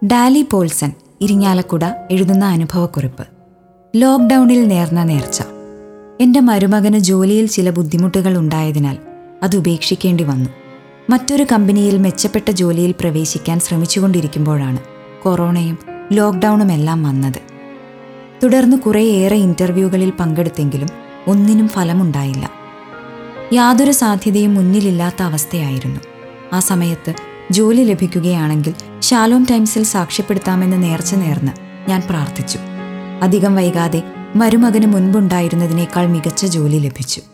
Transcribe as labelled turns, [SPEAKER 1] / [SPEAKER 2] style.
[SPEAKER 1] ഡാലി പോൾസൺ ഇരിങ്ങാലക്കുട എഴുതുന്ന അനുഭവക്കുറിപ്പ് ലോക്ക്ഡൗണിൽ നേർന്ന നേർച്ച എൻ്റെ മരുമകന് ജോലിയിൽ ചില ബുദ്ധിമുട്ടുകൾ ഉണ്ടായതിനാൽ അത് ഉപേക്ഷിക്കേണ്ടി വന്നു മറ്റൊരു കമ്പനിയിൽ മെച്ചപ്പെട്ട ജോലിയിൽ പ്രവേശിക്കാൻ ശ്രമിച്ചുകൊണ്ടിരിക്കുമ്പോഴാണ് കൊറോണയും ലോക്ക്ഡൗണും എല്ലാം വന്നത് തുടർന്ന് കുറേയേറെ ഇൻ്റർവ്യൂകളിൽ പങ്കെടുത്തെങ്കിലും ഒന്നിനും ഫലമുണ്ടായില്ല യാതൊരു സാധ്യതയും മുന്നിലില്ലാത്ത അവസ്ഥയായിരുന്നു ആ സമയത്ത് ജോലി ലഭിക്കുകയാണെങ്കിൽ ഷാലോം ടൈംസിൽ സാക്ഷ്യപ്പെടുത്താമെന്ന് നേർച്ച നേർന്ന് ഞാൻ പ്രാർത്ഥിച്ചു അധികം വൈകാതെ മരുമകന് മുൻപുണ്ടായിരുന്നതിനേക്കാൾ മികച്ച ജോലി ലഭിച്ചു